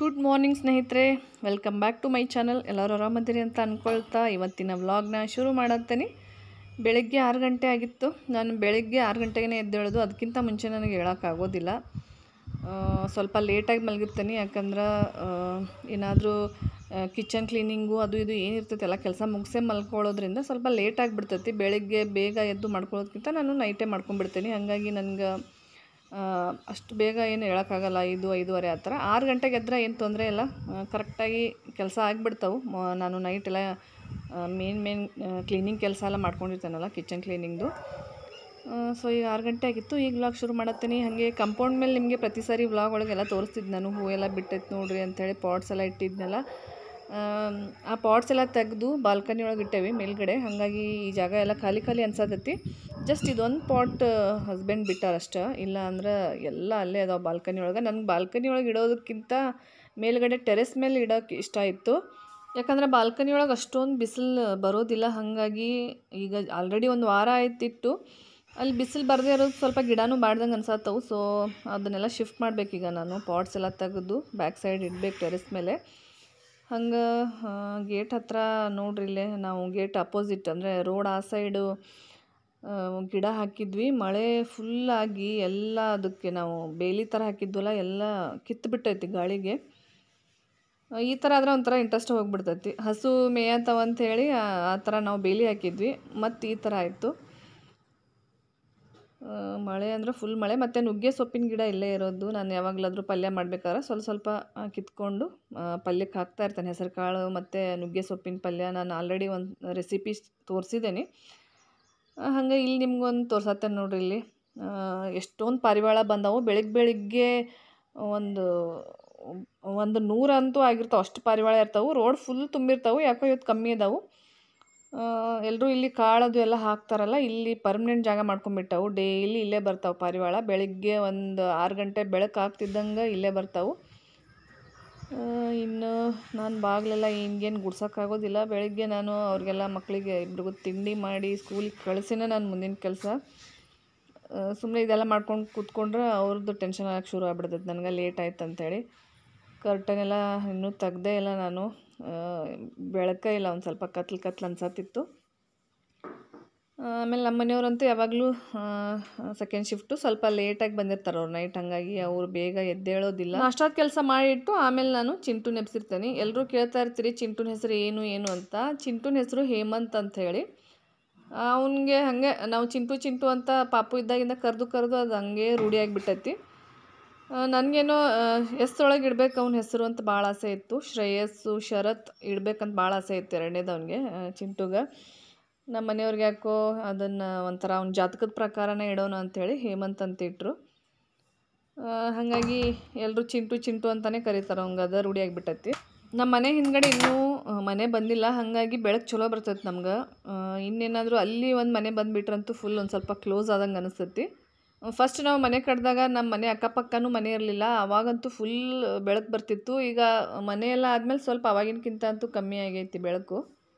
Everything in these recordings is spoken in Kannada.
ಗುಡ್ ಮಾರ್ನಿಂಗ್ ಸ್ನೇಹಿತರೆ welcome back to my channel ಎಲ್ಲರೂ ಆರಾಮದಿರಿ ಅಂತ ಅಂದ್ಕೊಳ್ತಾ ಇವತ್ತಿನ ವ್ಲಾಗ್ನ ಶುರು ಮಾಡತ್ತೀನಿ ಬೆಳಗ್ಗೆ ಆರು ಗಂಟೆ ಆಗಿತ್ತು ನಾನು ಬೆಳಗ್ಗೆ ಆರು ಗಂಟೆಗೆ ಎದ್ದೇಳೋದು ಅದಕ್ಕಿಂತ ಮುಂಚೆ ನನಗೆ ಹೇಳೋಕ್ಕಾಗೋದಿಲ್ಲ ಆ, ಸ್ವಲ್ಪ ಲೇಟಾಗಿ ಮಲಗಿರ್ತೀನಿ ಯಾಕಂದ್ರೆ ಏನಾದರೂ ಕಿಚನ್ ಕ್ಲೀನಿಂಗು ಅದು ಇದು ಏನಿರ್ತೈತೆ ಎಲ್ಲ ಕೆಲಸ ಮುಗಿಸೇ ಮಲ್ಕೊಳ್ಳೋದ್ರಿಂದ ಸ್ವಲ್ಪ ಲೇಟ್ ಆಗಿಬಿಡ್ತೈತಿ ಬೆಳಗ್ಗೆ ಬೇಗ ಎದ್ದು ಮಾಡ್ಕೊಳ್ಳೋದ್ಕಿಂತ ನಾನು ನೈಟೇ ಮಾಡ್ಕೊಂಡ್ಬಿಡ್ತೀನಿ ಹಾಗಾಗಿ ನನಗೆ ಅಷ್ಟು ಬೇಗ ಏನು ಹೇಳೋಕ್ಕಾಗಲ್ಲ ಐದು ಐದೂವರೆ ಆ ಥರ ಆರು ಗಂಟೆಗೆ ಎದ್ರೆ ಏನು ತೊಂದರೆ ಇಲ್ಲ ಕರೆಕ್ಟಾಗಿ ಕೆಲಸ ಆಗಿಬಿಡ್ತಾವೆ ನಾನು ನೈಟ್ ಎಲ್ಲ ಮೇನ್ ಮೇನ್ ಕ್ಲೀನಿಂಗ್ ಕೆಲಸ ಎಲ್ಲ ಮಾಡ್ಕೊಂಡಿರ್ತೇನಲ್ಲ ಕಿಚನ್ ಕ್ಲೀನಿಂಗ್ದು ಸೊ ಈಗ ಆರು ಗಂಟೆ ಆಗಿತ್ತು ಈಗ ವ್ಲಾಗ್ ಶುರು ಮಾಡತ್ತೀನಿ ಹಾಗೆ ಕಂಪೌಂಡ್ ಮೇಲೆ ನಿಮಗೆ ಪ್ರತಿ ಸಾರಿ ವ್ಲಾಗ್ ಒಳಗೆಲ್ಲ ತೋರಿಸ್ತಿದ್ದು ನಾನು ಹೂವೆಲ್ಲ ಬಿಟ್ಟೈತೆ ನೋಡ್ರಿ ಅಂಥೇಳಿ ಪಾಟ್ಸ್ ಎಲ್ಲ ಇಟ್ಟಿದ್ನಲ್ಲ ಆಮ್, ಆ ಪಾಟ್ಸ್ ಎಲ್ಲ ತೆಗೆದು ಬಾಲ್ಕನಿ ಒಳಗೆ ಇಟ್ಟೇವಿ ಮೇಲ್ಗಡೆ ಹಾಗಾಗಿ ಈ ಜಾಗ ಎಲ್ಲ ಖಾಲಿ ಖಾಲಿ ಅನ್ಸತೈತಿ ಜಸ್ಟ್ ಇದೊಂದು ಪಾಟ್ ಹಸ್ಬೆಂಡ್ ಬಿಟ್ಟಾರಷ್ಟೇ ಇಲ್ಲ ಅಂದ್ರೆ ಎಲ್ಲ ಅಲ್ಲೇ ಅದಾವೆ ಬಾಲ್ಕನಿ ಒಳಗೆ ನನಗೆ ಬಾಲ್ಕನಿ ಒಳಗೆ ಇಡೋದಕ್ಕಿಂತ ಮೇಲ್ಗಡೆ ಟೆರೆಸ್ ಮೇಲೆ ಇಡೋಕೆ ಇಷ್ಟ ಇತ್ತು ಯಾಕಂದ್ರೆ ಬಾಲ್ಕನಿ ಒಳಗೆ ಅಷ್ಟೊಂದು ಬಿಸಿಲು ಬರೋದಿಲ್ಲ ಹಾಗಾಗಿ ಈಗ ಆಲ್ರೆಡಿ ಒಂದು ವಾರ ಆಯ್ತಿಟ್ಟು ಅಲ್ಲಿ ಬಿಸಿಲು ಬರದೇ ಇರೋದು ಸ್ವಲ್ಪ ಗಿಡನೂ ಬಾಡ್ದಂಗೆ ಅನ್ಸತ್ತವು ಸೊ ಅದನ್ನೆಲ್ಲ ಶಿಫ್ಟ್ ಮಾಡಬೇಕೀಗ ನಾನು ಪಾಟ್ಸ್ ಎಲ್ಲ ತೆಗೆದು ಬ್ಯಾಕ್ ಸೈಡ್ ಇಡ್ಬೇಕು ಟೆರೆಸ್ ಮೇಲೆ ಹಂಗೆ ಗೇಟ್ ಹತ್ರ ನೋಡ್ರಿ ಇಲ್ಲೇ ನಾವು ಗೇಟ್ ಅಪೋಸಿಟ್ ಅಂದರೆ ರೋಡ್ ಆ ಸೈಡು ಆ, ಗಿಡ ಹಾಕಿದ್ವಿ ಮಳೆ ಫುಲ್ಲಾಗಿ ಎಲ್ಲ ಅದಕ್ಕೆ ನಾವು ಬೇಲಿ ಥರ ಹಾಕಿದ್ವಲ್ಲ ಎಲ್ಲ ಕಿತ್ತು ಬಿಟ್ಟೈತಿ ಗಾಳಿಗೆ ಆ, ಈ ಥರ ಆದ್ರೆ ಒಂಥರ ಇಂಟ್ರೆಸ್ಟ್ ಹೋಗ್ಬಿಡ್ತೈತಿ ಹಸು ಮೇಯತ್ತವ ಅಂತ ಹೇಳಿ ಆ ಆ ಥರ ನಾವು ಬೇಲಿ ಹಾಕಿದ್ವಿ ಮತ್ತು ಈ ಥರ ಆಯಿತು ಆ, ಮಳೆ ಅಂದರೆ ಫುಲ್ ಮಳೆ ಮತ್ತು ನುಗ್ಗೆ ಸೊಪ್ಪಿನ ಗಿಡ ಇಲ್ಲೇ ಇರೋದು ನಾನು ಯಾವಾಗಲಾದರೂ ಪಲ್ಯ ಮಾಡ್ಬೇಕಾದ್ರೆ ಸ್ವಲ್ಪ ಸ್ವಲ್ಪ ಆ, ಕಿತ್ಕೊಂಡು ಆ, ಪಲ್ಯಕ್ಕೆ ಹಾಕ್ತಾ ಇರ್ತೇನೆ ಹೆಸರು ಕಾಳು ಮತ್ತು ನುಗ್ಗೆ ಸೊಪ್ಪಿನ ಪಲ್ಯ ನಾನು ಆಲ್ರೆಡಿ ಒಂದು ರೆಸಿಪಿ ತೋರಿಸಿದ್ದೇನೆ ಹಾಗೆ ಇಲ್ಲಿ ನಿಮ್ಗೊಂದು ತೋರ್ಸತ್ತೇನೆ ನೋಡ್ರಿ ಇಲ್ಲಿ ಎಷ್ಟೊಂದು ಪಾರಿವಾಳ ಬಂದವು ಬೆಳಿಗ್ಗೆ ಬೆಳಿಗ್ಗೆ ಒಂದು ಒಂದು ನೂರಂತೂ ಆಗಿರ್ತಾವೆ ಅಷ್ಟು ಪಾರಿವಾಳ ಇರ್ತಾವೆ ರೋಡ್ ಫುಲ್ ತುಂಬಿರ್ತಾವೆ ಯಾಕೋ ಇವತ್ತು ಕಮ್ಮಿ ಇದಾವೆ ಎಲ್ಲರೂ ಇಲ್ಲಿ ಕಾಳದು ಎಲ್ಲ ಹಾಕ್ತಾರಲ್ಲ ಇಲ್ಲಿ ಪರ್ಮನೆಂಟ್ ಜಾಗ ಮಾಡ್ಕೊಂಬಿಟ್ಟವು ಡೈಲಿ ಇಲ್ಲೇ ಬರ್ತಾವೆ ಪಾರಿವಾಳ ಬೆಳಿಗ್ಗೆ ಒಂದು ಆರು ಗಂಟೆ ಬೆಳಕು ಆಗ್ತಿದ್ದಂಗೆ ಇಲ್ಲೇ ಬರ್ತಾವೆ ಇನ್ನು ನಾನು ಬಾಗಿಲೆಲ್ಲ ಹಿಂಗೇನು ಗುಡ್ಸೋಕ್ಕಾಗೋದಿಲ್ಲ ಬೆಳಿಗ್ಗೆ ನಾನು ಅವ್ರಿಗೆಲ್ಲ ಮಕ್ಕಳಿಗೆ ಇಬ್ರಿಗೂ ತಿಂಡಿ ಮಾಡಿ ಸ್ಕೂಲಿಗೆ ಕಳಿಸಿನೇ ನಾನು ಮುಂದಿನ ಕೆಲಸ ಸುಮ್ಮನೆ ಇದೆಲ್ಲ ಮಾಡ್ಕೊಂಡು ಕೂತ್ಕೊಂಡ್ರೆ ಅವ್ರದ್ದು ಟೆನ್ಷನ್ ಆಗಕ್ಕೆ ಶುರು ಆಗ್ಬಿಡ್ತೈತೆ ನನಗೆ ಲೇಟ್ ಆಯ್ತು ಅಂತೇಳಿ ಕರ್ಟನ್ ಎಲ್ಲ ಇನ್ನೂ ತೆಗ್ದೇ ಇಲ್ಲ ನಾನು ಆ, ಬೆಳಕೇ ಇಲ್ಲ ಒಂದು ಸ್ವಲ್ಪ ಕತ್ಲು ಕತ್ಲು ಅನ್ಸತ್ತಿತ್ತು ಆಮೇಲೆ ನಮ್ಮ ಮನೆಯವ್ರಂತೂ ಯಾವಾಗಲೂ ಸೆಕೆಂಡ್ ಶಿಫ್ಟು ಸ್ವಲ್ಪ ಲೇಟಾಗಿ ಬಂದಿರ್ತಾರೆ ಅವ್ರು ನೈಟ್ ಹಾಗಾಗಿ ಅವ್ರು ಬೇಗ ಎದ್ದೇಳೋದಿಲ್ಲ ಅಷ್ಟಾದ ಕೆಲಸ ಮಾಡಿಟ್ಟು ಆಮೇಲೆ ನಾನು ಚಿಂಟು ನೆಪ್ಸಿರ್ತೇನೆ ಎಲ್ಲರೂ ಕೇಳ್ತಾ ಇರ್ತೀರಿ ಚಿಂಟುನ ಹೆಸರು ಏನು ಏನು ಅಂತ ಚಿಂಟುನ ಹೆಸರು ಹೇಮಂತ್ ಅಂತ ಹೇಳಿ ಅವನಿಗೆ ಹಾಗೆ ನಾವು ಚಿಂಟು ಚಿಂಟು ಅಂತ ಪಾಪು ಇದ್ದಾಗಿಂದ ಕರೆದು ಕರೆದು ಅದು ಹಂಗೆ ರೂಢಿಯಾಗಿಬಿಟ್ಟೈತಿ ನನಗೇನೋ ಎಸ್ ಒಳಗೆ ಇಡ್ಬೇಕು ಅವನ ಹೆಸರು ಅಂತ ಭಾಳ ಆಸೆ ಇತ್ತು ಶ್ರೇಯಸ್ಸು ಶರತ್ ಇಡ್ಬೇಕಂತ ಭಾಳ ಆಸೆ ಇತ್ತು ಎರಡನೇದು ಅವನಿಗೆ ಚಿಂಟುಗೆ ನಮ್ಮ ಮನೆಯವ್ರಿಗೆ ಯಾಕೋ ಅದನ್ನು ಒಂಥರ ಅವ್ನ ಜಾತಕದ ಪ್ರಕಾರನೇ ಇಡೋಣ ಅಂಥೇಳಿ ಹೇಮಂತ್ ಅಂತ ಇಟ್ಟರು ಹಾಗಾಗಿ ಎಲ್ಲರೂ ಚಿಂಟು ಚಿಂಟು ಅಂತಲೇ ಕರೀತಾರೆ ಅವ್ನಿಗೆ ಅದ ರೂಢಿ ಆಗಿಬಿಟ್ಟೈತಿ ನಮ್ಮ ಮನೆ ಹಿಂದ್ಗಡೆ ಇನ್ನೂ ಆ, ಮನೆ ಬಂದಿಲ್ಲ ಹಾಗಾಗಿ ಬೆಳಕು ಚಲೋ ಬರ್ತೈತೆ ನಮ್ಗೆ ಇನ್ನೇನಾದರೂ ಅಲ್ಲಿ ಒಂದು ಮನೆ ಬಂದುಬಿಟ್ರಂತೂ ಫುಲ್ ಒಂದು ಸ್ವಲ್ಪ ಕ್ಲೋಸ್ ಆದಂಗೆ ಅನಿಸ್ತೈತಿ ಫಸ್ಟ್ ನಾವು ಮನೆ ಕಟ್ಟಿದಾಗ ನಮ್ಮ ಮನೆ ಅಕ್ಕಪಕ್ಕನೂ ಮನೆ ಇರಲಿಲ್ಲ ಅವಾಗಂತೂ ಫುಲ್ ಬೆಳಕು ಬರ್ತಿತ್ತು ಈಗ ಮನೆ ಎಲ್ಲ ಆದಮೇಲೆ ಸ್ವಲ್ಪ ಅವಾಗಿನಕ್ಕಿಂತ ಅಂತೂ ಕಮ್ಮಿ ಆಗೈತಿ ಬೆಳಕು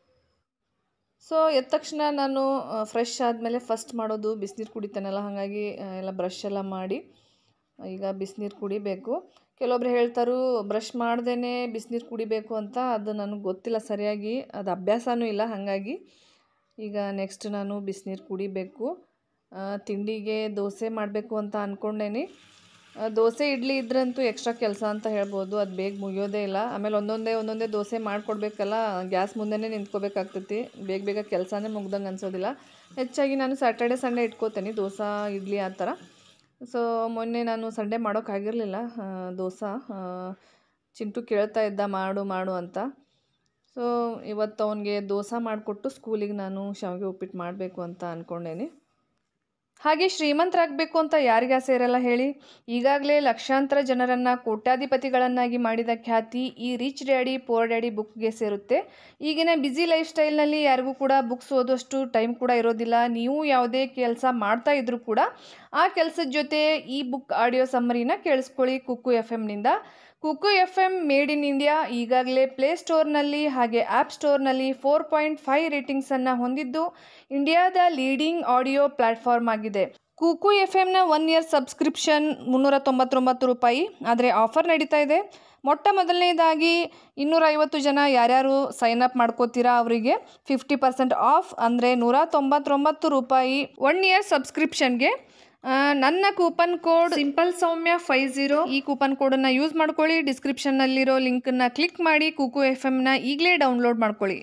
ಸೊ ಎದ್ದ ತಕ್ಷಣ ನಾನು ಫ್ರೆಶ್ ಆದಮೇಲೆ ಫಸ್ಟ್ ಮಾಡೋದು ಬಿಸಿನೀರು ಕುಡಿತೇನಲ್ಲ ಹಾಗಾಗಿ ಆ, ಎಲ್ಲ ಬ್ರಷ್ ಎಲ್ಲ ಮಾಡಿ ಈಗ ಬಿಸಿನೀರು ಕುಡಿಬೇಕು ಕೆಲವೊಬ್ರು ಹೇಳ್ತಾರು ಬ್ರಷ್ ಮಾಡ್ದೇ ಬಿಸಿನೀರು ಕುಡಿಬೇಕು ಅಂತ ಅದು ನನಗೆ ಗೊತ್ತಿಲ್ಲ ಸರಿಯಾಗಿ ಅದು ಅಭ್ಯಾಸನೂ ಇಲ್ಲ ಹಾಗಾಗಿ ಈಗ ನೆಕ್ಸ್ಟ್ ನಾನು ಬಿಸಿನೀರು ಕುಡಿಬೇಕು ಆ, ತಿಂಡಿಗೆ ದೋಸೆ ಮಾಡಬೇಕು ಅಂತ ಅಂದ್ಕೊಂಡೇನಿ ಆ, ದೋಸೆ ಇಡ್ಲಿ ಇದ್ರಂತೂ ಎಕ್ಸ್ಟ್ರಾ ಕೆಲಸ ಅಂತ ಹೇಳ್ಬೋದು ಅದು ಬೇಗ ಮುಗಿಯೋದೇ ಇಲ್ಲ ಆಮೇಲೆ ಒಂದೊಂದೇ ಒಂದೊಂದೇ ದೋಸೆ ಮಾಡಿಕೊಡ್ಬೇಕಲ್ಲ ಗ್ಯಾಸ್ ಮುಂದೆನೇ ನಿಂತ್ಕೋಬೇಕಾಗ್ತೈತಿ ಬೇಗ ಬೇಗ ಕೆಲಸನೇ ಮುಗ್ದಂಗೆ ಅನ್ಸೋದಿಲ್ಲ ಹೆಚ್ಚಾಗಿ ನಾನು ಸ್ಯಾಟರ್ಡೆ ಸಂಡೇ ಇಟ್ಕೋತೀನಿ ದೋಸೆ ಇಡ್ಲಿ ಆ ಥರ ಸೊ ಮೊನ್ನೆ ನಾನು ಸಂಡೇ ಮಾಡೋಕ್ಕಾಗಿರಲಿಲ್ಲ ದೋಸೆ ಆ, ಚಿಂಟು ಕೇಳ್ತಾ ಇದ್ದ ಮಾಡು ಮಾಡು ಅಂತ ಸೊ ಇವತ್ತು ಅವನಿಗೆ ದೋಸೆ ಮಾಡಿಕೊಟ್ಟು ಸ್ಕೂಲಿಗೆ ನಾನು ಶಾವಿಗೆ ಉಪ್ಪಿಟ್ಟು ಮಾಡಬೇಕು ಅಂತ ಅಂದ್ಕೊಂಡೇನಿ ಹಾಗೆ ಶ್ರೀಮಂತರಾಗಬೇಕು ಅಂತ ಯಾರಿಗೆ ಆಸೆ ಇರಲ್ಲ ಹೇಳಿ ಈಗಾಗಲೇ ಲಕ್ಷಾಂತರ ಜನರನ್ನು ಕೋಟ್ಯಾಧಿಪತಿಗಳನ್ನಾಗಿ ಮಾಡಿದ ಖ್ಯಾತಿ ಈ ರಿಚ್ ಡ್ಯಾಡಿ ಪೋರ್ ಡ್ಯಾಡಿ ಬುಕ್ಗೆ ಸೇರುತ್ತೆ ಈಗಿನ ಬ್ಯುಸಿ ಲೈಫ್ ಸ್ಟೈಲ್ನಲ್ಲಿ ಯಾರಿಗೂ ಕೂಡ ಬುಕ್ಸ್ ಓದೋಷ್ಟು ಟೈಮ್ ಕೂಡ ಇರೋದಿಲ್ಲ ನೀವು ಯಾವುದೇ ಕೆಲಸ ಮಾಡ್ತಾ ಇದ್ರೂ ಕೂಡ ಆ ಕೆಲಸದ ಜೊತೆ ಈ ಬುಕ್ ಆಡಿಯೋ ಸಮ್ಮರಿನ ಕೇಳಿಸ್ಕೊಳ್ಳಿ ಕುಕ್ಕು ಎಫ್ ಎಮ್ನಿಂದ Kuku F M made in India ಈಗಾಗಲೇ ಪ್ಲೇಸ್ಟೋರ್ನಲ್ಲಿ ಹಾಗೆ ಆ್ಯಪ್ ಸ್ಟೋರ್ನಲ್ಲಿ ಫೋರ್ ಪಾಯಿಂಟ್ ಫೈವ್ ರೇಟಿಂಗ್ಸನ್ನು ಹೊಂದಿದ್ದು ಇಂಡಿಯಾದ ಲೀಡಿಂಗ್ ಆಡಿಯೋ ಪ್ಲ್ಯಾಟ್ಫಾರ್ಮ್ ಆಗಿದೆ ಕೂಕು ಎಫ್ ಎಮ್ನ ಒನ್ ಇಯರ್ ಸಬ್ಸ್ಕ್ರಿಪ್ಷನ್ ಮುನ್ನೂರ ತೊಂಬತ್ತೊಂಬತ್ತು ರೂಪಾಯಿ ಆದರೆ ಆಫರ್ ನಡೀತಾ ಇದೆ ಮೊಟ್ಟ ಮೊದಲನೇದಾಗಿ ಇನ್ನೂರೈವತ್ತು ಜನ ಯಾರ್ಯಾರು ಸೈನ್ ಅಪ್ ಮಾಡ್ಕೋತೀರಾ ಅವರಿಗೆ ಫಿಫ್ಟಿ ಪರ್ಸೆಂಟ್ ಆಫ್ ಅಂದರೆ ನೂರ ತೊಂಬತ್ತೊಂಬತ್ತು ರೂಪಾಯಿ ಒನ್ ಇಯರ್ ಸಬ್ಸ್ಕ್ರಿಪ್ಷನ್ಗೆ ಆ, ನನ್ನ coupon code simple Soumya five zero ಈ ಕೂಪನ್ ಕೋಡನ್ನು ಯೂಸ್ ಮಾಡ್ಕೊಳ್ಳಿ ಡಿಸ್ಕ್ರಿಪ್ಷನ್ನಲ್ಲಿರೋ ಲಿಂಕನ್ನು ಕ್ಲಿಕ್ ಮಾಡಿ ಕೂಕು ಎಫ್ ಎಮ್ನ ಈಗಲೇ ಡೌನ್ಲೋಡ್ ಮಾಡ್ಕೊಳ್ಳಿ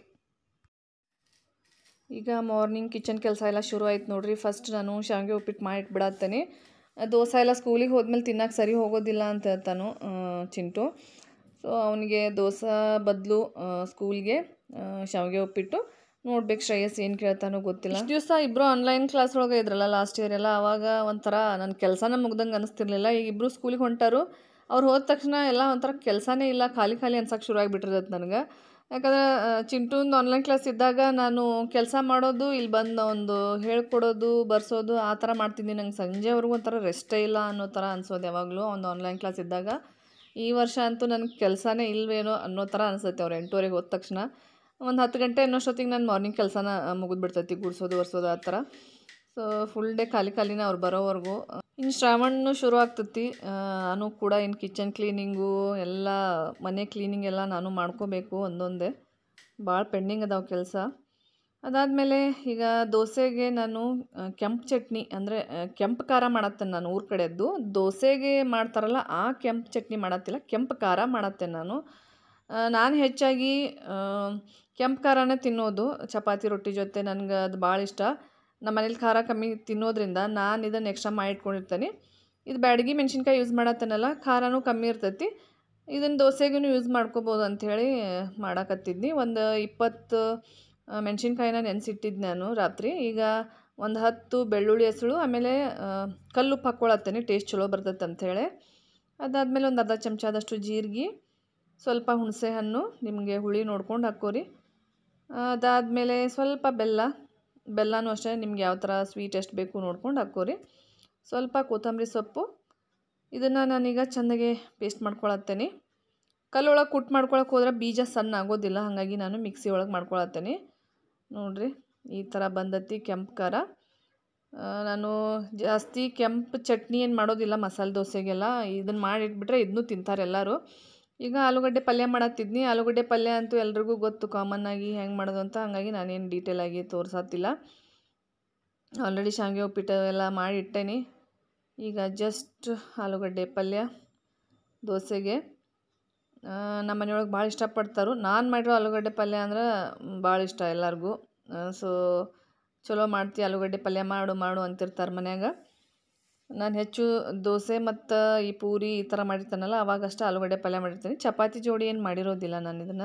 ಈಗ ಮಾರ್ನಿಂಗ್ ಕಿಚನ್ ಕೆಲಸ ಎಲ್ಲ ಶುರು ಆಯ್ತು ನೋಡ್ರಿ ಫಸ್ಟ್ ನಾನು ಶಾವಿಗೆ ಉಪ್ಪಿಟ್ಟು ಮಾಡಿಟ್ಬಿಡತ್ತೇನೆ ದೋಸೆ ಎಲ್ಲ ಸ್ಕೂಲಿಗೆ ಹೋದ್ಮೇಲೆ ತಿನ್ನಕ್ಕೆ ಸರಿ ಹೋಗೋದಿಲ್ಲ ಅಂತ ಹೇಳ್ತಾನು ಆ, ಚಿಂಟು ಸೊ ಅವನಿಗೆ ದೋಸೆ ಬದಲು ಸ್ಕೂಲ್ಗೆ ಶಾವಿಗೆ ಉಪ್ಪಿಟ್ಟು ನೋಡ್ಬೇಕು ಶ್ರೇಯಸ್ ಏನು ಕೇಳ್ತಾನೋ ಗೊತ್ತಿಲ್ಲ ಇಷ್ಟು ದಿವಸ ಇಬ್ಬರು ಆನ್ಲೈನ್ ಕ್ಲಾಸ್ ಒಳಗೆ ಇದ್ರಲ್ಲ ಲಾಸ್ಟ್ ಇಯರ್ ಎಲ್ಲ ಅವಾಗ ಒಂಥರ ನನ್ನ ಕೆಲಸನ ಮುಗ್ದಂಗೆ ಅನಿಸ್ತಿರ್ಲಿಲ್ಲ ಈಗ ಇಬ್ಬರು ಸ್ಕೂಲಿಗೆ ಹೊಂಟಾರು ಅವ್ರು ಹೋದ ತಕ್ಷಣ ಎಲ್ಲ ಒಂಥರ ಕೆಲಸನೇ ಇಲ್ಲ ಖಾಲಿ ಖಾಲಿ ಅನ್ಸಕ್ಕೆ ಶುರು ಆಗಿಬಿಟ್ಟಿರ್ತೈತೆ ನನಗೆ ಯಾಕಂದ್ರೆ ಚಿಂಟುಂದು ಆನ್ಲೈನ್ ಕ್ಲಾಸ್ ಇದ್ದಾಗ ನಾನು ಕೆಲಸ ಮಾಡೋದು ಇಲ್ಲಿ ಬಂದು ಒಂದು ಹೇಳ್ಕೊಡೋದು ಬರ್ಸೋದು ಆ ಥರ ಮಾಡ್ತಿದ್ದೀನಿ ನಂಗೆ ಸಂಜೆವರೆಗೂ ಒಂಥರ ರೆಸ್ಟೇ ಇಲ್ಲ ಅನ್ನೋ ಥರ ಅನ್ಸೋದು ಯಾವಾಗಲೂ ಒಂದು ಆನ್ಲೈನ್ ಕ್ಲಾಸ್ ಇದ್ದಾಗ ಈ ವರ್ಷ ಅಂತೂ ನನಗೆ ಕೆಲಸನೇ ಇಲ್ವೇನೋ ಅನ್ನೋ ಥರ ಅನಿಸುತ್ತೆ ಅವ್ರು ಎಂಟೂವರೆಗೆ ಹೋದ ತಕ್ಷಣ ಒಂದು ಹತ್ತು ಗಂಟೆ ಅನ್ನೋಷ್ಟೊತ್ತಿಗೆ ನಾನು ಮಾರ್ನಿಂಗ್ ಕೆಲಸನ ಮುಗಿದ್ಬಿಡ್ತೈತಿ ಗುಡಿಸೋದು ಒರೆಸೋದು ಆ ಥರ ಸೊ ಫುಲ್ ಡೇ ಖಾಲಿ ಖಾಲಿನೇ ಅವ್ರು ಬರೋವರೆಗೂ ಇನ್ನು ಶ್ರಾವಣ ಶುರು ಆಗ್ತೈತಿ ಆ, ನಾನು ಕೂಡ ಇನ್ನು ಕಿಚನ್ ಕ್ಲೀನಿಂಗು ಎಲ್ಲ ಮನೆ ಕ್ಲೀನಿಂಗ್ ಎಲ್ಲ ನಾನು ಮಾಡ್ಕೋಬೇಕು ಒಂದೊಂದೇ ಭಾಳ ಪೆಂಡಿಂಗ್ ಅದಾವ ಕೆಲಸ ಅದಾದಮೇಲೆ ಈಗ ದೋಸೆಗೆ ನಾನು ಆ, ಕೆಂಪು ಚಟ್ನಿ ಅಂದರೆ ಕೆಂಪು ಖಾರ ಮಾಡತ್ತೇನೆ ನಾನು ಊರ ಕಡೆದ್ದು ದೋಸೆಗೆ ಮಾಡ್ತಾರಲ್ಲ ಆ ಕೆಂಪು ಚಟ್ನಿ ಮಾಡತ್ತಿಲ್ಲ ಕೆಂಪು ಖಾರ ಮಾಡತ್ತೇನೆ ನಾನು ನಾನು ಹೆಚ್ಚಾಗಿ ಆ, ಕೆಂಪು ಖಾರನೇ ತಿನ್ನೋದು ಚಪಾತಿ ರೊಟ್ಟಿ ಜೊತೆ ನನಗೆ ಅದು ಭಾಳ ಇಷ್ಟ ನಮ್ಮ ಮನೇಲಿ ಖಾರ ಕಮ್ಮಿ ತಿನ್ನೋದ್ರಿಂದ ನಾನು ಇದನ್ನು ಎಕ್ಸ್ಟ್ರಾ ಮಾಡಿ ಇಟ್ಕೊಂಡಿರ್ತೇನೆ ಇದು ಬ್ಯಾಡಗಿ ಮೆಣಸಿನ್ಕಾಯಿ ಯೂಸ್ ಮಾಡತ್ತೇನಲ್ಲ ಖಾರನೂ ಕಮ್ಮಿ ಇರ್ತೈತಿ ಇದನ್ನು ದೋಸೆಗೂ ಯೂಸ್ ಮಾಡ್ಕೋಬೋದು ಅಂಥೇಳಿ ಮಾಡಾಕತ್ತಿದ್ನಿ ಒಂದು ಇಪ್ಪತ್ತು ಮೆಣಸಿನ್ಕಾಯಿನ ನೆನೆಸಿಟ್ಟಿದ್ದು ನಾನು ರಾತ್ರಿ ಈಗ ಒಂದು ಹತ್ತು ಬೆಳ್ಳುಳ್ಳಿ ಹೆಸಳು ಆಮೇಲೆ ಆ, ಕಲ್ಲುಪ್ಪು ಹಾಕ್ಕೊಳತ್ತೇನೆ ಟೇಸ್ಟ್ ಚಲೋ ಬರ್ತೈತೆ ಅಂಥೇಳಿ ಅದಾದಮೇಲೆ ಒಂದು ಅರ್ಧ ಚಮಚದಷ್ಟು ಜೀರಿಗೆ ಸ್ವಲ್ಪ ಹುಣಸೆ ಹಣ್ಣು ನಿಮಗೆ ಹುಳಿ ನೋಡ್ಕೊಂಡು ಹಾಕ್ಕೋರಿ ಅದಾದಮೇಲೆ ಸ್ವಲ್ಪ ಬೆಲ್ಲ ಬೆಲ್ಲನೂ ಅಷ್ಟೇ ನಿಮ್ಗೆ ಯಾವ ಥರ ಸ್ವೀಟ್ ಎಷ್ಟು ಬೇಕು ನೋಡ್ಕೊಂಡು ಹಾಕ್ಕೋರಿ ಸ್ವಲ್ಪ ಕೊತ್ತಂಬರಿ ಸೊಪ್ಪು ಇದನ್ನು ನಾನೀಗ ಚೆಂದಾಗೆ ಪೇಸ್ಟ್ ಮಾಡ್ಕೊಳತ್ತೇನೆ ಕಲ್ಲೊಳಗೆ ಕುಟ್ಟು ಮಾಡ್ಕೊಳಕ್ಕೆ ಹೋದ್ರೆ ಬೀಜ ಸಣ್ಣ ಆಗೋದಿಲ್ಲ ಹಾಗಾಗಿ ನಾನು ಮಿಕ್ಸಿ ಒಳಗೆ ಮಾಡ್ಕೊಳತ್ತೇನೆ ನೋಡಿರಿ ಈ ಥರ ಬಂದತಿ ಕೆಂಪು ಖಾರ ಆ, ನಾನು ಜಾಸ್ತಿ ಕೆಂಪು ಚಟ್ನಿ ಏನು ಮಾಡೋದಿಲ್ಲ ಮಸಾಲೆ ದೋಸೆಗೆಲ್ಲ ಇದನ್ನು ಮಾಡಿಟ್ಬಿಟ್ರೆ ಇದನ್ನೂ ತಿಂತಾರೆ ಎಲ್ಲರೂ ಈಗ ಆಲೂಗಡ್ಡೆ ಪಲ್ಯ ಮಾಡತ್ತಿದ್ನಿ ಆಲೂಗಡ್ಡೆ ಪಲ್ಯ ಅಂತೂ ಎಲ್ರಿಗೂ ಗೊತ್ತು ಕಾಮನ್ ಆಗಿ ಹೆಂಗೆ ಮಾಡೋದು ಅಂತ ಹಾಗಾಗಿ ನಾನೇನು ಡೀಟೇಲ್ ಆಗಿ ತೋರ್ಸತ್ತಿಲ್ಲ ಆಲ್ರೆಡಿ ಶಾವಿಗೆ ಉಪ್ಪಿಟ್ಟು ಎಲ್ಲ ಮಾಡಿ ಇಟ್ಟೇನಿ ಈಗ ಜಸ್ಟ್ ಆಲೂಗಡ್ಡೆ ಪಲ್ಯ ದೋಸೆಗೆ ಆ, ನಮ್ಮ ಮನೆಯೊಳಗೆ ಭಾಳ ಇಷ್ಟಪಡ್ತಾರೆ ನಾನು ಮಾಡಿರೋ ಆಲೂಗಡ್ಡೆ ಪಲ್ಯ ಅಂದ್ರೆ ಭಾಳ ಇಷ್ಟ ಎಲ್ಲರಿಗೂ ಸೊ ಚಲೋ ಮಾಡ್ತಿ ಆಲೂಗಡ್ಡೆ ಪಲ್ಯ ಮಾಡು ಮಾಡು ಅಂತಿರ್ತಾರೆ ಮನ್ಯಾಗ ನಾನು ಹೆಚ್ಚು ದೋಸೆ ಮತ್ತು ಈ ಪೂರಿ ಈ ಥರ ಮಾಡಿರ್ತಾನಲ್ಲ ಅವಾಗಷ್ಟೇ ಆಲೂಗಡ್ಡೆ ಪಲ್ಯ ಮಾಡಿರ್ತೀನಿ ಚಪಾತಿ ಜೋಡಿ ಏನು ಮಾಡಿರೋದಿಲ್ಲ ನಾನು ಇದನ್ನು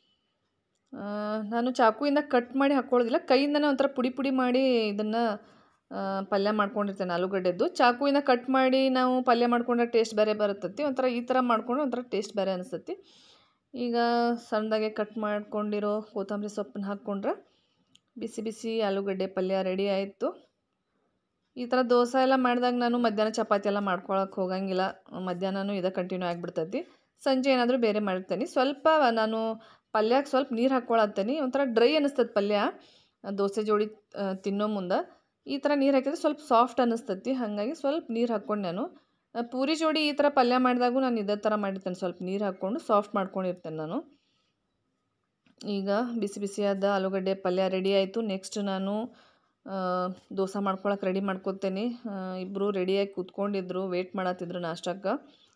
ನಾನು ಚಾಕುವಿಂದ ಕಟ್ ಮಾಡಿ ಹಾಕ್ಕೊಳ್ಳೋದಿಲ್ಲ ಕೈಯಿಂದನೇ ಒಂಥರ ಪುಡಿ ಪುಡಿ ಮಾಡಿ ಇದನ್ನು ಪಲ್ಯ ಮಾಡ್ಕೊಂಡಿರ್ತೇನೆ ಆಲೂಗಡ್ಡೆದ್ದು ಚಾಕುವಿಂದ ಕಟ್ ಮಾಡಿ ನಾವು ಪಲ್ಯ ಮಾಡ್ಕೊಂಡ್ರೆ ಟೇಸ್ಟ್ ಬೇರೆ ಬರುತ್ತತಿ ಒಂಥರ ಈ ಥರ ಮಾಡ್ಕೊಂಡ್ರೆ ಒಂಥರ ಟೇಸ್ಟ್ ಬೇರೆ ಅನಿಸ್ತತಿ ಈಗ ಸಣ್ಣದಾಗೆ ಕಟ್ ಮಾಡ್ಕೊಂಡಿರೋ ಕೊತ್ತಂಬರಿ ಸೊಪ್ಪನ್ನ ಹಾಕ್ಕೊಂಡ್ರೆ ಬಿಸಿ ಬಿಸಿ ಆಲೂಗಡ್ಡೆ ಪಲ್ಯ ರೆಡಿ ಆಯಿತು ಈ ಥರ ದೋಸೆ ಎಲ್ಲ ಮಾಡಿದಾಗ ನಾನು ಮಧ್ಯಾಹ್ನ ಚಪಾತಿ ಎಲ್ಲ ಮಾಡ್ಕೊಳಕ್ಕೆ ಹೋಗಂಗಿಲ್ಲ ಮಧ್ಯಾಹ್ನನೂ ಇದೇ ಕಂಟಿನ್ಯೂ ಆಗಿಬಿಡ್ತೈತಿ ಸಂಜೆ ಏನಾದರೂ ಬೇರೆ ಮಾಡಿರ್ತೇನೆ ಸ್ವಲ್ಪ ನಾನು ಪಲ್ಯಕ್ಕೆ ಸ್ವಲ್ಪ ನೀರು ಹಾಕ್ಕೊಳತ್ತೇನೆ ಒಂಥರ ಡ್ರೈ ಅನ್ನಿಸ್ತದೆ ಪಲ್ಯ ದೋಸೆ ಜೋಡಿ ಆ, ತಿನ್ನೋ ಮುಂದೆ ಈ ಥರ ನೀರು ಹಾಕಿದ್ರೆ ಸ್ವಲ್ಪ ಸಾಫ್ಟ್ ಅನ್ನಿಸ್ತತಿ ಹಾಗಾಗಿ ಸ್ವಲ್ಪ ನೀರು ಹಾಕ್ಕೊಂಡು ನಾನು ಆ, ಪೂರಿ ಜೋಡಿ ಈ ಥರ ಪಲ್ಯ ಮಾಡಿದಾಗೂ ನಾನು ಇದೇ ಥರ ಮಾಡಿರ್ತೇನೆ ಸ್ವಲ್ಪ ನೀರು ಹಾಕ್ಕೊಂಡು ಸಾಫ್ಟ್ ಮಾಡ್ಕೊಂಡಿರ್ತೇನೆ ನಾನು ಈಗ ಬಿಸಿ ಬಿಸಿಯಾದ ಆಲೂಗಡ್ಡೆ ಪಲ್ಯ ರೆಡಿ ಆಯಿತು ನೆಕ್ಸ್ಟ್ ನಾನು ಆ, ದೋಸೆ ಮಾಡ್ಕೊಳಕ್ಕೆ ರೆಡಿ ಮಾಡ್ಕೊತೇನೆ ಇಬ್ಬರು ರೆಡಿಯಾಗಿ ಕೂತ್ಕೊಂಡಿದ್ರು ವೇಟ್ ಮಾಡತ್ತಿದ್ರು ನಾಷ್ಟಕ್ಕೆ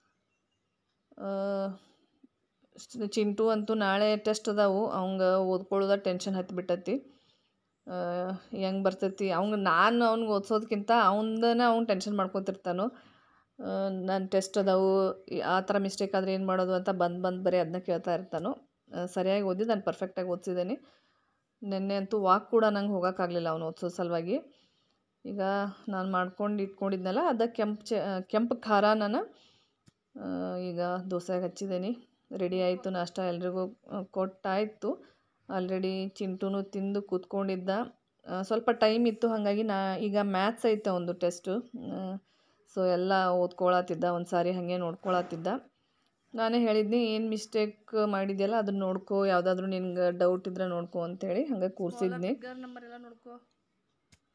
ಚಿಂಟು ಅಂತೂ ನಾಳೆ ಟೆಸ್ಟ್ ಅದಾವು ಅವಂಗ ಓದ್ಕೊಳ್ಳೋದ ಟೆನ್ಷನ್ ಹತ್ತಿಬಿಟ್ಟತಿ ಹೆಂಗೆ ಬರ್ತೈತಿ ಅವಂಗ ನಾನು ಅವ್ನಿಗೆ ಓದಿಸೋದ್ಕಿಂತ ಅವನದನ್ನ ಅವ್ನು ಟೆನ್ಷನ್ ಮಾಡ್ಕೊತಿರ್ತಾನು ನಾನು ಟೆಸ್ಟ್ ಅದಾವು ಈ- ಆ ಥರ ಮಿಸ್ಟೇಕ್ ಆದರೆ ಏನು ಮಾಡೋದು ಅಂತ ಬಂದು ಬಂದು ಬರೀ ಅದನ್ನ ಕೇಳ್ತಾ ಇರ್ತಾನು ಆ, ಸರಿಯಾಗಿ ಓದಿ ನಾನು ಪರ್ಫೆಕ್ಟಾಗಿ ಓದಿಸಿದ್ದೀನಿ ನಿನ್ನೆ ಅಂತೂ ವಾಕ್ ಕೂಡ ನಂಗೆ ಹೋಗೋಕ್ಕಾಗಲಿಲ್ಲ ಅವ್ನು ಓದಿಸೋ ಸಲುವಾಗಿ ಈಗ ನಾನು ಮಾಡ್ಕೊಂಡು ಇಟ್ಕೊಂಡಿದ್ನಲ್ಲ ಅದ ಕೆಂಪು ಚ ಕೆಂಪು ಖಾರ ನಾನು ಆ, ಈಗ ದೋಸೆಗೆ ಹಚ್ಚಿದ್ದೀನಿ ರೆಡಿ ಆಯಿತು ನಾಷ್ಟ ಎಲ್ರಿಗೂ ಆ, ಕೊಟ್ಟಾಯಿತು ಆಲ್ರೆಡಿ ಚಿಂಟುನು ತಿಂದು ಕೂತ್ಕೊಂಡಿದ್ದ ಆ, ಸ್ವಲ್ಪ ಟೈಮ್ ಇತ್ತು ಹಾಗಾಗಿ ನಾ ಈಗ ಮ್ಯಾಥ್ಸ್ ಐತೆ ಒಂದು ಟೆಸ್ಟು ಸೊ ಎಲ್ಲ ಓದ್ಕೊಳತ್ತಿದ್ದ ಒಂದು ಸಾರಿ ಹಾಗೆ ನೋಡ್ಕೊಳತ್ತಿದ್ದ ನಾನೇ ಹೇಳಿದ್ನಿ ಏನು ಮಿಸ್ಟೇಕ್ ಮಾಡಿದ್ಯಲ್ಲ ಅದನ್ನ ನೋಡ್ಕೊ ಯಾವುದಾದ್ರೂ ನಿನ್ಗೆ ಡೌಟ್ ಇದ್ರೆ ನೋಡ್ಕೊ ಅಂತೇಳಿ ಹಂಗೆ ಕೂರಿಸಿದ್ನಿ ನಂಬರ್ ಎಲ್ಲ ನೋಡ್ಕೊ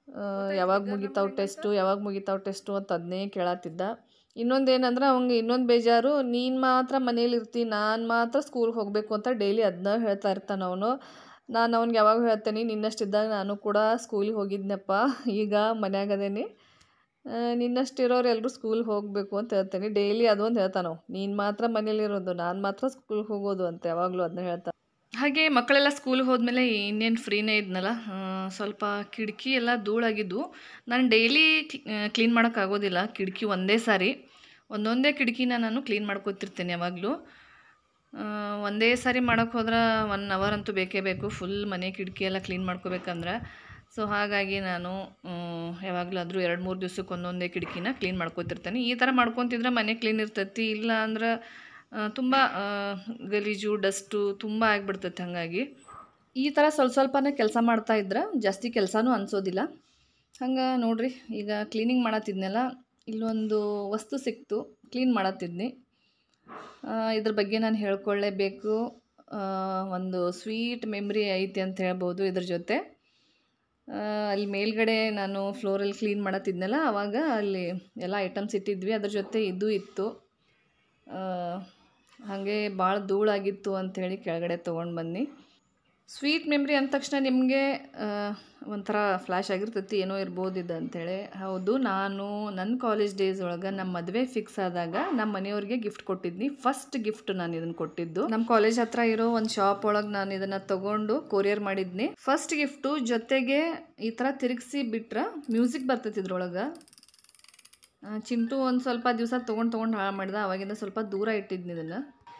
ಯಾವಾಗ ಮುಗಿತಾವ್ ಟೆಸ್ಟು ಯಾವಾಗ ಮುಗಿತಾವ್ ಟೆಸ್ಟು ಅಂತ ಅದನ್ನೇ ಕೇಳತ್ತಿದ್ದ ಇನ್ನೊಂದು ಏನಂದ್ರೆ ಅವಂಗೆ ಇನ್ನೊಂದು ಬೇಜಾರು ನೀನು ಮಾತ್ರ ಮನೇಲಿ ಇರ್ತಿ ನಾನು ಮಾತ್ರ ಸ್ಕೂಲ್ಗೆ ಹೋಗಬೇಕು ಅಂತ ಡೈಲಿ ಅದನ್ನ ಹೇಳ್ತಾ ಇರ್ತಾನೆ ಅವನು ನಾನು ಅವ್ನಿಗೆ ಯಾವಾಗ ಹೇಳ್ತೇನೆ ನಿನ್ನಷ್ಟಿದ್ದಾಗ ನಾನು ಕೂಡ ಸ್ಕೂಲಿಗೆ ಹೋಗಿದ್ನಪ್ಪ ಈಗ ಮನ್ಯಾಗ ಅದೇನಿ ನಿನ್ನಷ್ಟಿರೋರು ಎಲ್ಲರೂ ಸ್ಕೂಲ್ಗೆ ಹೋಗಬೇಕು ಅಂತ ಹೇಳ್ತೇನೆ ಡೈಲಿ ಅದೊಂದು ಹೇಳ್ತಾನೆ ಅವ ನೀನು ಮಾತ್ರ ಮನೇಲಿರೋದು ನಾನು ಮಾತ್ರ ಸ್ಕೂಲ್ಗೆ ಹೋಗೋದು ಅಂತ ಯಾವಾಗಲೂ ಅದನ್ನ ಹೇಳ್ತಾನೆ ಹಾಗೆ ಮಕ್ಕಳೆಲ್ಲ ಸ್ಕೂಲ್ಗೆ ಹೋದ್ಮೇಲೆ ಇನ್ನೇನು ಫ್ರೀನೇ ಇದ್ನಲ್ಲ ಆ, ಸ್ವಲ್ಪ ಕಿಟಕಿ ಎಲ್ಲ ಧೂಳಾಗಿದ್ದು ನಾನು ಡೈಲಿ ಕ್ಲೀನ್ ಮಾಡೋಕ್ಕಾಗೋದಿಲ್ಲ ಕಿಟಕಿ ಒಂದೇ ಸಾರಿ ಒಂದೊಂದೇ ಕಿಟಕಿನ ನಾನು ಕ್ಲೀನ್ ಮಾಡ್ಕೊತಿರ್ತೇನೆ ಯಾವಾಗಲೂ ಒಂದೇ ಸಾರಿ ಮಾಡೋಕ್ಕೆ ಹೋದ್ರೆ ಒನ್ ಅವರ್ ಅಂತೂ ಬೇಕೇ ಬೇಕು ಫುಲ್ ಮನೆ ಕಿಟಕಿ ಎಲ್ಲ ಕ್ಲೀನ್ ಮಾಡ್ಕೋಬೇಕಂದ್ರೆ ಸೊ ಹಾಗಾಗಿ ನಾನು ಯಾವಾಗಲಾದರೂ ಎರಡು ಮೂರು ದಿವ್ಸಕ್ಕೆ ಒಂದೊಂದೇ ಕಿಟಕಿನ ಕ್ಲೀನ್ ಮಾಡ್ಕೊತಿರ್ತೇನೆ ಈ ಥರ ಮಾಡ್ಕೊತಿದ್ರೆ ಮನೆ ಕ್ಲೀನ್ ಇರ್ತೈತಿ ಇಲ್ಲ ಅಂದ್ರೆ ತುಂಬ ಗಲೀಜು ಡಸ್ಟು ತುಂಬ ಆಗಿಬಿಡ್ತೈತೆ ಹಾಗಾಗಿ ಈ ಥರ ಸ್ವಲ್ಪ ಸ್ವಲ್ಪನೇ ಕೆಲಸ ಮಾಡ್ತಾ ಇದ್ರೆ ಜಾಸ್ತಿ ಕೆಲಸನೂ ಅನಿಸೋದಿಲ್ಲ ಹಂಗೆ ನೋಡ್ರಿ ಈಗ ಕ್ಲೀನಿಂಗ್ ಮಾಡತ್ತಿದ್ನಲ್ಲ ಇಲ್ಲೊಂದು ವಸ್ತು ಸಿಕ್ತು ಕ್ಲೀನ್ ಮಾಡತ್ತಿದ್ನಿ ಆ, ಇದ್ರ ಬಗ್ಗೆ ನಾನು ಹೇಳ್ಕೊಳ್ಳೇಬೇಕು ಆ, ಒಂದು ಸ್ವೀಟ್ ಮೆಮ್ರಿ ಐತಿ ಅಂತ ಹೇಳ್ಬೋದು ಇದ್ರ ಜೊತೆ ಆ, ಅಲ್ಲಿ ಮೇಲ್ಗಡೆ ನಾನು ಫ್ಲೋರಲ್ಲಿ ಕ್ಲೀನ್ ಮಾಡತ್ತಿದ್ನಲ್ಲ ಆವಾಗ ಅಲ್ಲಿ ಎಲ್ಲ ಐಟಮ್ಸ್ ಇಟ್ಟಿದ್ವಿ ಅದ್ರ ಜೊತೆ ಇದು ಇತ್ತು ಹಾಗೆ ಭಾಳ ಧೂಳಾಗಿತ್ತು ಅಂಥೇಳಿ ಕೆಳಗಡೆ ತೊಗೊಂಡು ಬನ್ನಿ ಸ್ವೀಟ್ ಮೆಮ್ರಿ ಅಂದ ತಕ್ಷಣ ನಿಮಗೆ ಒಂಥರ ಫ್ಲ್ಯಾಶ್ ಆಗಿರ್ತೈತಿ ಏನೋ ಇರ್ಬೋದು ಇದು ಅಂಥೇಳಿ ಹೌದು ನಾನು ನನ್ನ ಕಾಲೇಜ್ ಡೇಸ್ ಒಳಗೆ ನಮ್ಮ ಮದುವೆ ಫಿಕ್ಸ್ ಆದಾಗ ನಮ್ಮ ಮನೆಯವ್ರಿಗೆ ಗಿಫ್ಟ್ ಕೊಟ್ಟಿದ್ನಿ ಫಸ್ಟ್ ಗಿಫ್ಟ್ ನಾನು ಇದನ್ನು ಕೊಟ್ಟಿದ್ದು ನಮ್ಮ ಕಾಲೇಜ್ ಹತ್ರ ಇರೋ ಒಂದು ಶಾಪ್ ಒಳಗೆ ನಾನು ಇದನ್ನು ತಗೊಂಡು ಕೊರಿಯರ್ ಮಾಡಿದ್ನಿ ಫಸ್ಟ್ ಗಿಫ್ಟು ಜೊತೆಗೆ ಈ ಥರ ತಿರುಗಿಸಿ ಬಿಟ್ರೆ ಮ್ಯೂಸಿಕ್ ಬರ್ತೈತಿ ಇದ್ರೊಳಗೆ ಆ, ಚಿಂಟು ಒಂದು ಸ್ವಲ್ಪ ದಿವಸ ತೊಗೊಂಡು ತೊಗೊಂಡು ಹಾಳು ಮಾಡಿದ ಅವಾಗಿಂದ ಸ್ವಲ್ಪ ದೂರ ಇಟ್ಟಿದ್ನಿ ಇದನ್ನು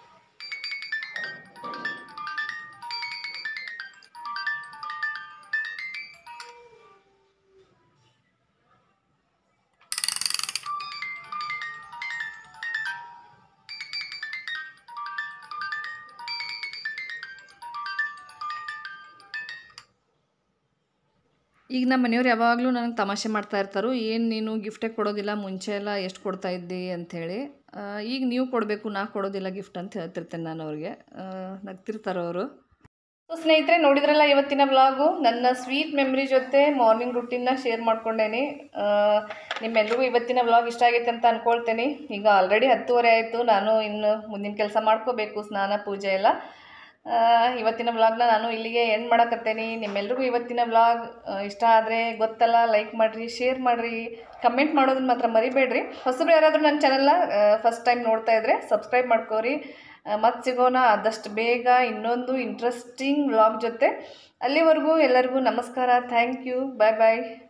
ಈಗ ನಮ್ಮ ಮನೆಯವ್ರು ಯಾವಾಗಲೂ ನನಗೆ ತಮಾಷೆ ಮಾಡ್ತಾ ಇರ್ತಾರೆ ಏನು ನೀನು ಗಿಫ್ಟೇ ಕೊಡೋದಿಲ್ಲ ಮುಂಚೆ ಎಲ್ಲ ಎಷ್ಟು ಕೊಡ್ತಾ ಇದ್ದಿ ಅಂಥೇಳಿ ಈಗ ನೀವು ಕೊಡಬೇಕು ನಾ ಕೊಡೋದಿಲ್ಲ ಗಿಫ್ಟ್ ಅಂತ ಹೇಳ್ತಿರ್ತೇನೆ ನಾನು ಅವ್ರಿಗೆ ನಗ್ತಿರ್ತಾರೆ ಅವರು ಸೊ ಸ್ನೇಹಿತರೆ ನೋಡಿದ್ರಲ್ಲ ಇವತ್ತಿನ ವ್ಲಾಗು ನನ್ನ ಸ್ವೀಟ್ ಮೆಮ್ರಿ ಜೊತೆ ಮಾರ್ನಿಂಗ್ ರುಟೀನ್ನ ಶೇರ್ ಮಾಡ್ಕೊಂಡೇನಿ ಆ, ನಿಮ್ಮೆಲ್ರಿಗೂ ಇವತ್ತಿನ ವ್ಲಾಗ್ ಇಷ್ಟ ಆಗೈತೆ ಅಂತ ಅಂದ್ಕೊಳ್ತೇನೆ ಈಗ ಆಲ್ರೆಡಿ ಹತ್ತುವರೆ ಆಯಿತು ನಾನು ಇನ್ನು ಮುಂದಿನ ಕೆಲಸ ಮಾಡ್ಕೋಬೇಕು ಸ್ನಾನ ಪೂಜೆ ಎಲ್ಲ ಆ, ಇವತ್ತಿನ ವ್ಲಾಗ್ನ ನಾನು ಇಲ್ಲಿಗೆ ಎಂಡ್ ಮಾಡಕತ್ತೇನೆ ನಿಮ್ಮೆಲ್ರಿಗೂ ಇವತ್ತಿನ ವ್ಲಾಗ್ ಇಷ್ಟ ಆದರೆ ಗೊತ್ತಲ್ಲ ಲೈಕ್ ಮಾಡಿರಿ ಶೇರ್ ಮಾಡಿರಿ ಕಮೆಂಟ್ ಮಾಡೋದನ್ನ ಮಾತ್ರ ಮರಿಬೇಡ್ರಿ ಹೊಸಬ್ರು ಯಾರಾದರೂ ನನ್ನ ಚಾನಲ್ನ ಫಸ್ಟ್ ಟೈಮ್ ನೋಡ್ತಾ ಇದ್ದರೆ ಸಬ್ಸ್ಕ್ರೈಬ್ ಮಾಡ್ಕೋರಿ ಮತ್ತೆ ಸಿಗೋಣ ಆದಷ್ಟು ಬೇಗ ಇನ್ನೊಂದು ಇಂಟ್ರೆಸ್ಟಿಂಗ್ ವ್ಲಾಗ್ ಜೊತೆ ಅಲ್ಲಿವರೆಗೂ ಎಲ್ಲರಿಗೂ ನಮಸ್ಕಾರ ಥ್ಯಾಂಕ್ ಯು ಬಾಯ್ ಬಾಯ್